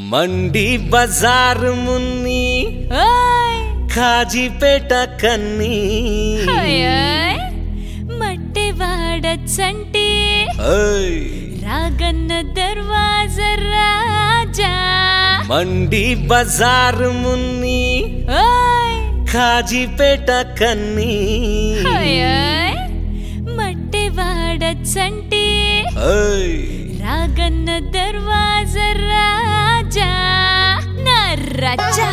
మండి బజారు మున్ని ఓయ్ కాజీపేట కన్ని ఓయ్ ఓయ్. మట్టి వాడచ్చంటే ఓయ్ రాగన్న దర్వాజ రాజా మండి బజారు మున్ని ఓయ్ కాజీపేట కన్ని ఓయ్ ఓయ్. మట్టి వాడచ్చంటే ఓయ్ రాగన్న దర్వాజ రాజా నా రాజా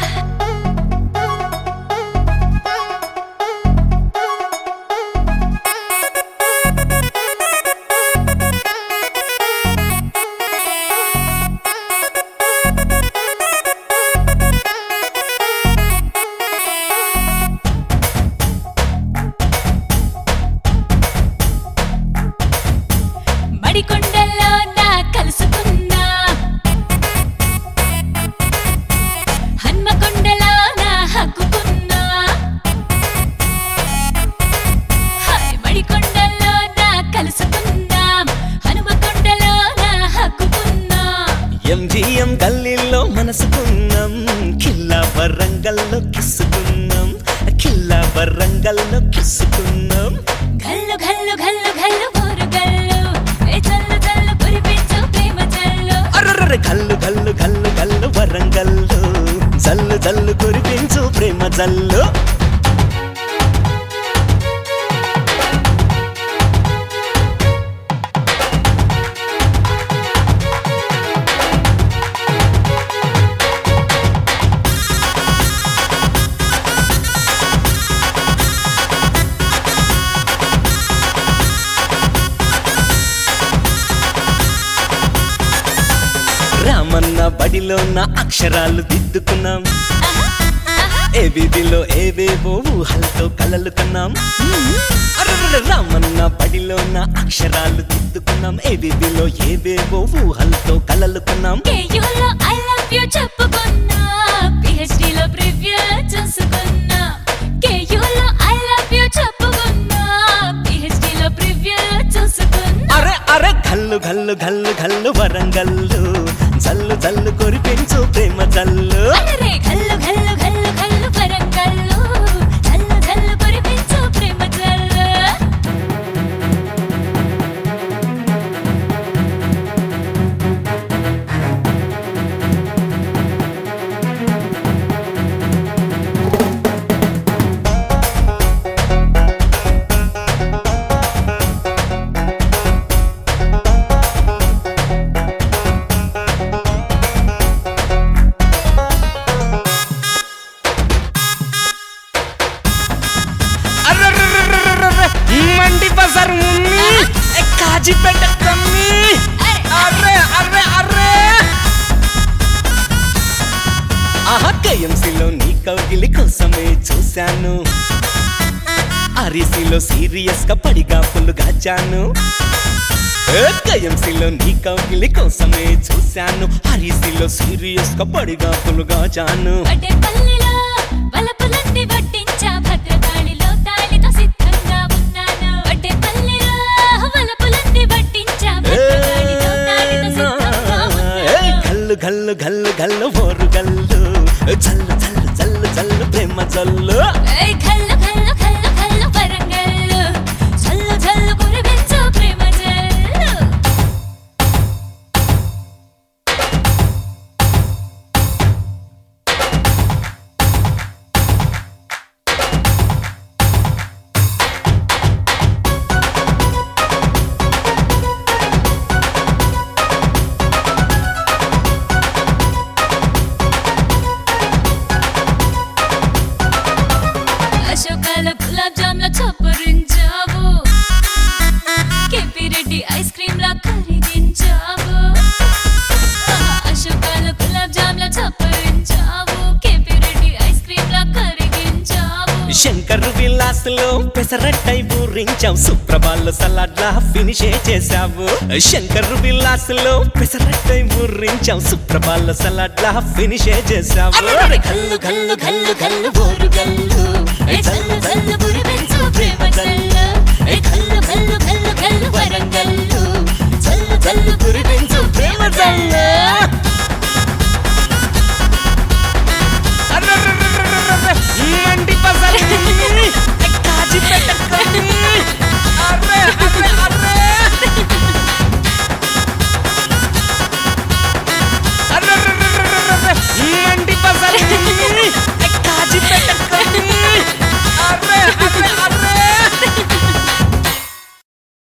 మడికొండల్లో నా కలుసుకున్నా హన్మకొండలో నా హక్కుకున్నా హాయ్ మడికొండల్లో నా కలుసుకుందాం హనుమకొండలో నా హక్కుకున్నా ఎంజిఎం గల్లీలో మనసుకున్నాం కిల్లా వరంగల్లో కిస్సుకున్నాం కిల్లా వరంగల్లో కిస్సుకున్నాం గల్లు గల్లు గల్లు గల్లు ఊరు గల్లు ఏ చల్లు చల్లు కురిపించు ప్రేమ చల్లు అర్రర్ర గల్లు గల్లు గల్లు గల్లు వరంగల్లు జల్లు జల్లు కురిపించు ప్రేమ జల్లు రామన్న బడిలో నా అక్షరాలు దిద్దుకున్నాం ఏ వీధిలో ఏవేవో ఊహలతో కలలు కన్నాం అర్రర్ర రామన్న బడిలో నా అక్షరాలు దిద్దుకున్నాం ఏ వీధిలో ఏవేవో ఊహలతో కలలు కన్నాం కేయూలో ఐ లవ్ యూ చెప్పుకున్నా పిహెచ్డి లో ప్రివ్యూ చూసుకున్నా కేయూలో ఐ లవ్ యూ చెప్పుకున్నా పిహెచ్డి లో ప్రివ్యూ చూసుకున్నా అరే అరే గల్లు గల్లు గల్లు గల్లు వరంగల్లు జల్లు జల్లు కురిపించు ప్రేమ జల్లు అరే గల్లు గల్లు గల్లు గల్లు వరంగల్లు జల్లు జల్లు కురిపించు ప్రేమ జల్లు అర్రర్రర్రర్రర్ర, మండి బజార్ మున్ని కాజీపేట కమ్మి అర్రే అర్రే అర్రే ఆహా కేఎంసీలో నీ కౌగిలి కోసమే చూశాను ఆర్ఈసీలో సీరియస్ గా పడిగా పుల్లుగా జాను కేఎంసీలో నీ కౌగిలి కోసమే చూశాను ఆర్ఈసీలో సీరియస్ గా పడిగా పుల్లుగా జాను అటే పల్లెలో వలపులన్నీ వడ్డించా భద్రకాళిలో తాళితో సిద్ధంగా ఉన్నాను అటే పల్లెలో వలపులన్నీ వడ్డించా భద్రకాళితో తాళితో సిద్ధంగా ఏయ్, ఉన్నాను గల్లు గల్లు గల్లు గల్లు ఓరు గల్లు జల్లు జల్లు జల్లు జల్లు ప్రేమ జల్లు ఏయ్ కల్లు కల్లు కల్లు కల్లు వరంగల్లు జల్లు జల్లు కురిపించు ప్రేమ జల్లు అశోకాల గులాబ్ జామ్ లా చప్పరించావు కేపీ రెడ్డి ఐస్ క్రీమ్ లా కరిగించావు ఆహా, అశోకాల గులాబ్ జామ్ లా చప్పరించావు కేపీ రెడ్డి ఐస్ క్రీమ్ లా కరిగించావు శంకర్ విలాస్ లో పెసరట్టై ఊరించావు సుప్రభాల్లో సలాడ్లా ఫినిషే చేశావు శంకర్ విలాస్ లో పెసరట్టై ఊరించావు సుప్రభాల్లో సలాడ్లా ఫినిషే చేశావు గల్లు గల్లు గల్లు గల్లు ఓరు గల్లు ఏ జల్లు జల్లు కురిపించు ప్రేమ జల్లు ఏ కల్లు కల్లు కల్లు కల్లు వరంగల్లు జల్లు జల్లు కురిపించు ప్రేమ జల్లు